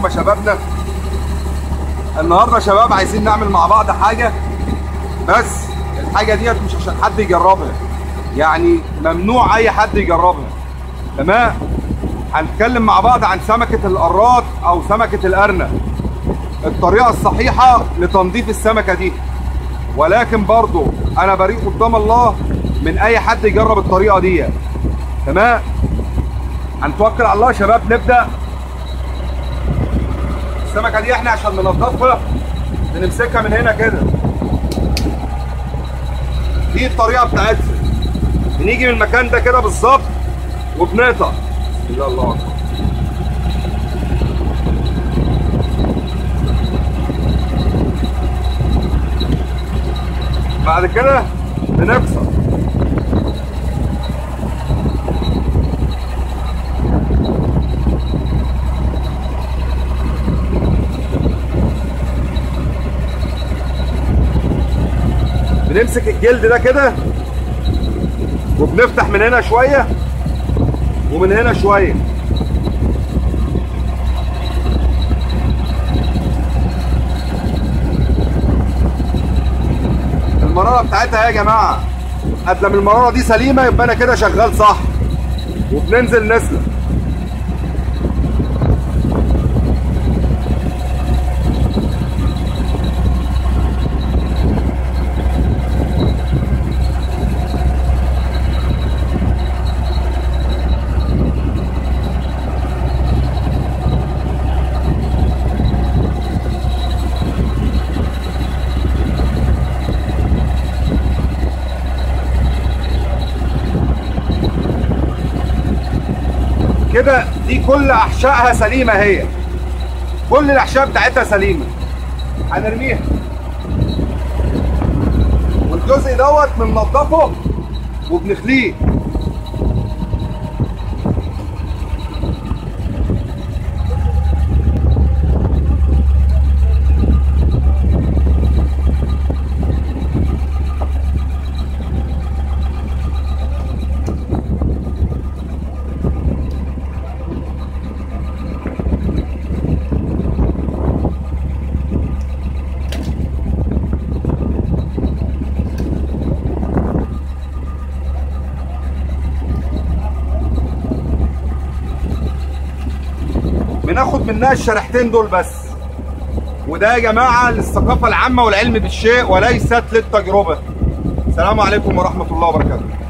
يا شبابنا النهارده يا شباب عايزين نعمل مع بعض حاجه بس الحاجه ديت مش عشان حد يجربها يعني ممنوع اي حد يجربها تمام هنتكلم مع بعض عن سمكه القراط او سمكه الارنب الطريقه الصحيحه لتنظيف السمكه دي ولكن برضو انا بريء قدام الله من اي حد يجرب الطريقه دي تمام هنتوكل على الله يا شباب نبدا السمكه دي احنا عشان ننضفها بنمسكها من هنا كده دي الطريقه بتاعتها بنيجي من المكان ده كده بالظبط وبنقطع بسم الله الله اكبر بعد كده بنكسر بنمسك الجلد ده كده وبنفتح من هنا شويه ومن هنا شويه المراره بتاعتها يا جماعه قبل ما المراره دي سليمه يبقى انا كده شغال صح وبننزل نسلق كده دي كل احشائها سليمه هي كل الاحشاء بتاعتها سليمه هنرميها والجزء دوت بننضفه وبنخليه بناخد منها الشريحتين دول بس وده يا جماعه للثقافه العامه والعلم بالشيء وليست للتجربه السلام عليكم ورحمه الله وبركاته